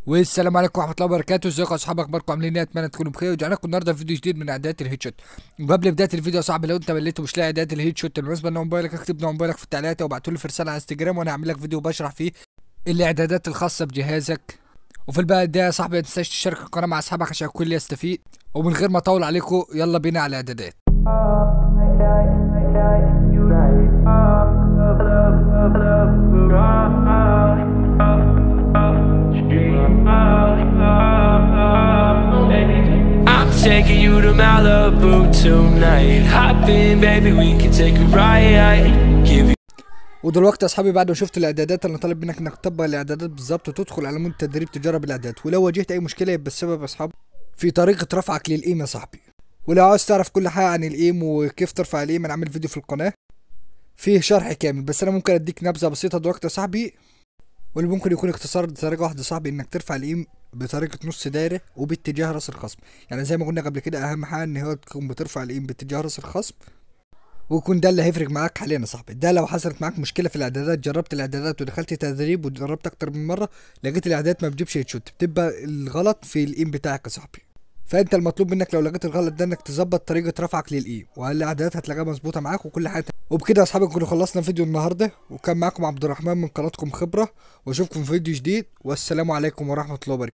والسلام عليكم ورحمه الله وبركاته ازيكم يا اصحاب اخباركم عاملين ايه اتمنى تكونوا بخير ورجعنا لكم النهارده في فيديو جديد من اعدادات الهيد شوت وقبل بدايه الفيديو يا صاحبي لو انت مليت ومش لاقي اعدادات الهيد شوت بالنسبه لنوع موبايلك اكتب نوع موبايلك في التعليقات او ابعتوا لي في رساله على انستجرام وانا هعمل لك فيديو بشرح فيه الاعدادات الخاصه بجهازك وفي البدايه ده يا صاحبي ما تنساش تشترك القناه مع اصحابك عشان الكل يستفيد ومن غير ما اطول عليكم يلا بينا على الاعدادات I'm taking you to Malibu tonight. Hop in, baby, we can take a ride. Give you ودلوقتي يا اصحابي بعد ما شفت الاعدادات انا طالب منك انك تطبق الاعدادات بالظبط وتدخل على مود تدريب تجرب الاعدادات ولو واجهت اي مشكله يبقى السبب يا اصحابي في طريقه رفعك للايم يا صاحبي ولو عاوز تعرف كل حاجه عن الايم وكيف ترفع الايم انا عامل فيديو في القناه فيه شرح كامل بس انا ممكن اديك نبذه بسيطه دلوقتي يا صاحبي واللي ممكن يكون اختصار بطريقه واحده يا صاحبي انك ترفع الايم بطريقه نص دايره وباتجاه راس الخصم يعني زي ما قلنا قبل كده اهم حاجه ان هو تكون بترفع الايم باتجاه راس الخصم ويكون ده اللي هيفرق معاك حاليا يا صاحبي ده لو حصلت معاك مشكله في الاعدادات جربت الاعدادات ودخلت تدريب وجربت اكتر من مره لقيت الاعدادات ما بتجيبش هيد شوت بتبقى الغلط في الايم بتاعك يا صاحبي فانت المطلوب منك لو لقيت الغلط ده انك تظبط طريقه رفعك للايم والاعدادات هتلاقيها مظبوطه معاك وكل حاجه وبكده يا اصحابي نكون خلصنا فيديو النهارده وكان معاكم عبد الرحمن من قناتكم خبره واشوفكم في فيديو جديد والسلام عليكم ورحمه الله وبركاته